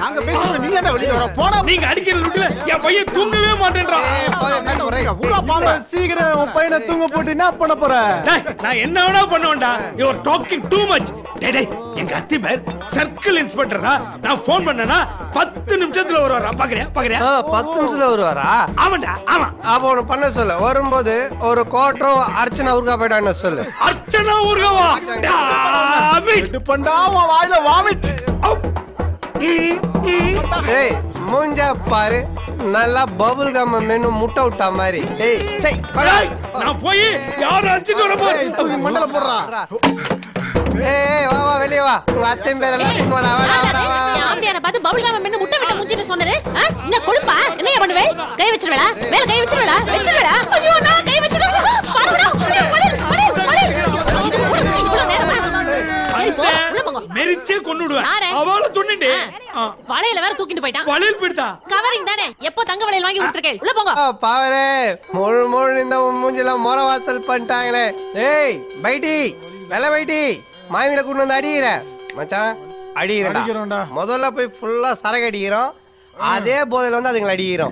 நாங்க பேசுறோம் நீ என்ன வெளிய வர போடா நீங்க அடிக்கிற லுட்டுல என் பையன் தூங்கவே மாட்டேன்றான் உரா பாம்பா சீக்கிரம் உன் பையனை தூங்க போட்டு என்ன பண்ண போற டேய், நான் என்ன வேணா பண்ணுவேன்டா you are talking too much டேய் டேய் எங்க அத்தி பேர் சர்க்கிள் இன்ஸ்பெக்டரா நான் ஃபோன் பண்ணனா பத்து நிமிஷத்துல வருவாரா பாக்குறியா பாக்குறியா ஆ, பத்து நிமிஷத்துல வருவாரா ஆமாண்டா ஆமா அப்போ ஒண்ணு பண்ண சொல்லு வரும்போது ஒரு கோட்டரும் அர்ச்சனா ஊருக்கா போயிட்டான்னு சொல்லு அர்ச்சனா ஊர்கவா டாமிட் இது பண்ணா உன் வாயில வாமிட் ஏய் மூஞ்ச பாரு நல்லா பபுள் கம் மெனு முட்டை விட்டா மாதிரி ஏய் சை டேய், நான் போய் யாரும் அடிச்சிட்டு வர தூக்கி போறேன் மண்டல போடுறா ஏய் ஏய், வா வா வெளிய வா உங்க அத்தையும் பேரெல்லாம் கொண்டு வாடா வாடா வாடா வா என் ஆம்பியார பார்த்து பபுள் காம மென்னு முட்டை விட்ட மூஞ்சின்னு சொன்னது ஆ? என்ன கொழுப்பா என்னையா பண்ணுவே கை வச்சிருவேளா மேல கை வச்சிருவேளா வச்சிருவேளா ஐயோ நான் கை வச்சிருவேன் பாருடா ஐயோ, வலில் வலில் வலில் இது கூட இவ்வளவு நேரமா சரி போ உள்ள போங்க மெரிச்சே கொண்டு விடுவேன் யாரு? அவள சொன்னே ஆ, வளையல வேற தூக்கிட்டு போயிட்டான் வளையல் போயிட்டா கவரிங் தானே எப்போ தங்க வளையல் வாங்கி கொடுத்துருக்கேன் உள்ள போங்க ஆ, பாவரே முழு முழு இந்த மூஞ்சில முற வாசல் பண்ணிட்டாங்களே ஏய் பைட்டி வெள்ள பைட்டி மாமியில கொண்டு வந்து அடிக்கிற மச்சான் அடிக்கிறோம்டா. அடிக்கிறோம்டா முதல்ல போய் ஃபுல்லா சரக்கு அடிக்கிறோம் அதே போதையில வந்து அதுங்களை அடிக்கிறோம்